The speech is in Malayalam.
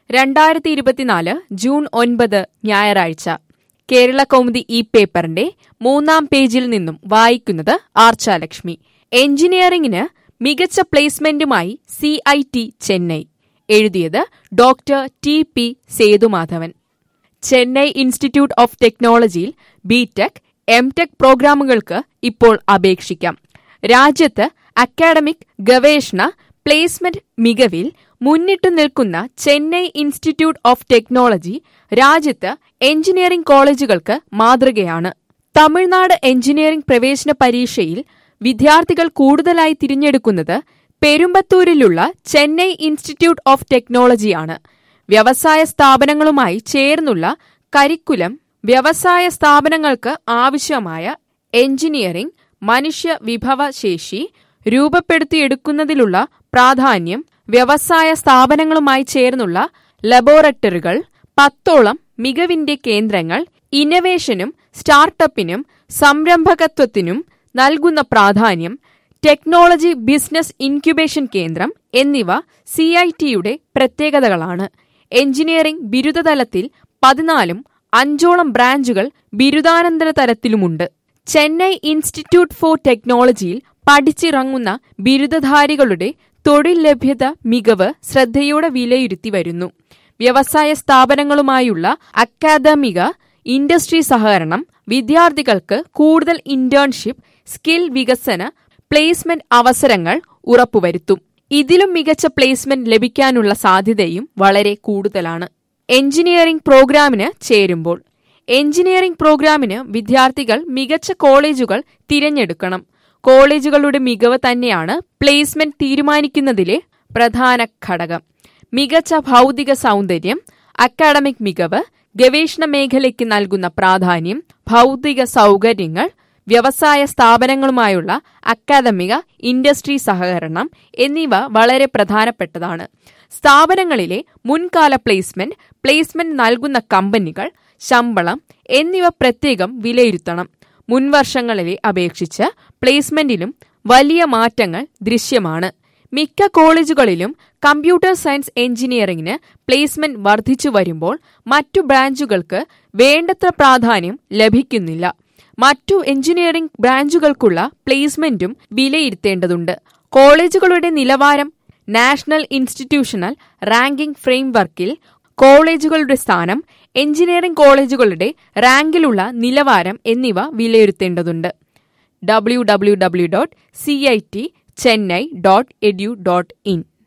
രണ്ടായിരത്തി ഇരുപത്തിനാല് ജൂൺ ഒൻപത് ഞായറാഴ്ച കേരള കൗമുദി ഈ പേപ്പറിന്റെ മൂന്നാം പേജിൽ നിന്നും വായിക്കുന്നത് ആർച്ചാലക്ഷ്മി എഞ്ചിനീയറിംഗിന് മികച്ച പ്ലേസ്മെന്റുമായി സി ഐ ടി ചെന്നൈ എഴുതിയത് doctor T P Sethumadhavan Chennai institute of ടെക്നോളജിയിൽ ബിടെക് എം ടെക് പ്രോഗ്രാമുകൾക്ക് ഇപ്പോൾ അപേക്ഷിക്കാം രാജ്യത്ത് അക്കാഡമിക് ഗവേഷണ പ്ലേസ്മെന്റ് മികവിൽ മുന്നിട്ടു നിൽക്കുന്ന ചെന്നൈ ഇൻസ്റ്റിറ്റ്യൂട്ട് ഓഫ് ടെക്നോളജി രാജ്യത്ത് എഞ്ചിനീയറിംഗ് കോളേജുകൾക്ക് മാതൃകയാണ് തമിഴ്നാട് എഞ്ചിനീയറിംഗ് പ്രവേശന പരീക്ഷയിൽ വിദ്യാർത്ഥികൾ കൂടുതലായി തിരഞ്ഞെടുക്കുന്നത് പെരുമ്പത്തൂരിലുള്ള ചെന്നൈ ഇൻസ്റ്റിറ്റ്യൂട്ട് ഓഫ് ടെക്നോളജിയാണ് വ്യവസായ സ്ഥാപനങ്ങളുമായി ചേർന്നുള്ള കരിക്കുലം വ്യവസായ സ്ഥാപനങ്ങൾക്ക് ആവശ്യമായ എഞ്ചിനീയറിംഗ് മനുഷ്യ വിഭവശേഷി രൂപപ്പെടുത്തിയെടുക്കുന്നതിലുള്ള പ്രാധാന്യം വ്യവസായ സ്ഥാപനങ്ങളുമായി ചേർന്നുള്ള ലബോറട്ടറികൾ പത്തോളം മികവിന്റെ കേന്ദ്രങ്ങൾ ഇന്നവേഷനും സ്റ്റാർട്ടപ്പിനും സംരംഭകത്വത്തിനും നൽകുന്ന പ്രാധാന്യം ടെക്നോളജി ബിസിനസ് ഇൻക്യുബേഷൻ കേന്ദ്രം എന്നിവ സി ഐ ടിയുടെ പ്രത്യേകതകളാണ് എഞ്ചിനീയറിംഗ് ബിരുദതലത്തിൽ പതിനാലും അഞ്ചോളം ബ്രാഞ്ചുകൾ ബിരുദാനന്തര തലത്തിലുമുണ്ട് ചെന്നൈ ഇൻസ്റ്റിറ്റ്യൂട്ട് ഫോർ ടെക്നോളജിയിൽ പഠിച്ചിറങ്ങുന്ന ബിരുദധാരികളുടെ തൊഴിൽ ലഭ്യത മികവ് ശ്രദ്ധയോടെ വിലയിരുത്തി വരുന്നു വ്യവസായ സ്ഥാപനങ്ങളുമായുള്ള അക്കാദമിക ഇൻഡസ്ട്രി സഹകരണം വിദ്യാർത്ഥികൾക്ക് കൂടുതൽ ഇന്റേൺഷിപ്പ് സ്കിൽ വികസന പ്ലേസ്മെന്റ് അവസരങ്ങൾ ഉറപ്പുവരുത്തും ഇതിലും മികച്ച പ്ലേസ്മെന്റ് ലഭിക്കാനുള്ള സാധ്യതയും വളരെ കൂടുതലാണ് എഞ്ചിനീയറിംഗ് പ്രോഗ്രാമിന് ചേരുമ്പോൾ എഞ്ചിനീയറിംഗ് പ്രോഗ്രാമിന് വിദ്യാർത്ഥികൾ മികച്ച കോളേജുകൾ തിരഞ്ഞെടുക്കണം കോളേജുകളുടെ മികവ് തന്നെയാണ് പ്ലേസ്മെന്റ് തീരുമാനിക്കുന്നതിലെ പ്രധാന ഘടകം മികച്ച ഭൗതിക സൗന്ദര്യം അക്കാഡമിക് മികവ് ഗവേഷണ മേഖലയ്ക്ക് നൽകുന്ന പ്രാധാന്യം ഭൗതിക സൗകര്യങ്ങൾ വ്യവസായ സ്ഥാപനങ്ങളുമായുള്ള അക്കാദമിക ഇൻഡസ്ട്രി സഹകരണം എന്നിവ വളരെ പ്രധാനപ്പെട്ടതാണ് സ്ഥാപനങ്ങളിലെ മുൻകാല പ്ലേസ്മെന്റ് പ്ലേസ്മെന്റ് നൽകുന്ന കമ്പനികൾ ശമ്പളം എന്നിവ പ്രത്യേകം വിലയിരുത്തണം മുൻവർഷങ്ങളിലെ അപേക്ഷിച്ച് പ്ലേസ്മെന്റിലും വലിയ മാറ്റങ്ങൾ ദൃശ്യമാണ് മിക്ക കോളേജുകളിലും കമ്പ്യൂട്ടർ സയൻസ് എഞ്ചിനീയറിംഗിന് പ്ലേസ്മെന്റ് വർദ്ധിച്ചു വരുമ്പോൾ മറ്റു ബ്രാഞ്ചുകൾക്ക് വേണ്ടത്ര പ്രാധാന്യം ലഭിക്കുന്നില്ല മറ്റു എഞ്ചിനീയറിംഗ് ബ്രാഞ്ചുകൾക്കുള്ള പ്ലേസ്മെന്റും വിലയിരുത്തേണ്ടതുണ്ട് കോളേജുകളുടെ നിലവാരം നാഷണൽ ഇൻസ്റ്റിറ്റ്യൂഷണൽ റാങ്കിംഗ് ഫ്രെയിംവർക്കിൽ കോളേജുകളുടെ സ്ഥാനം എഞ്ചിനീയറിംഗ് കോളേജുകളുടെ റാങ്കിലുള്ള നിലവാരം എന്നിവ വിലയിരുത്തേണ്ടതുണ്ട് W W W dot C I T Chennai dot edu dot in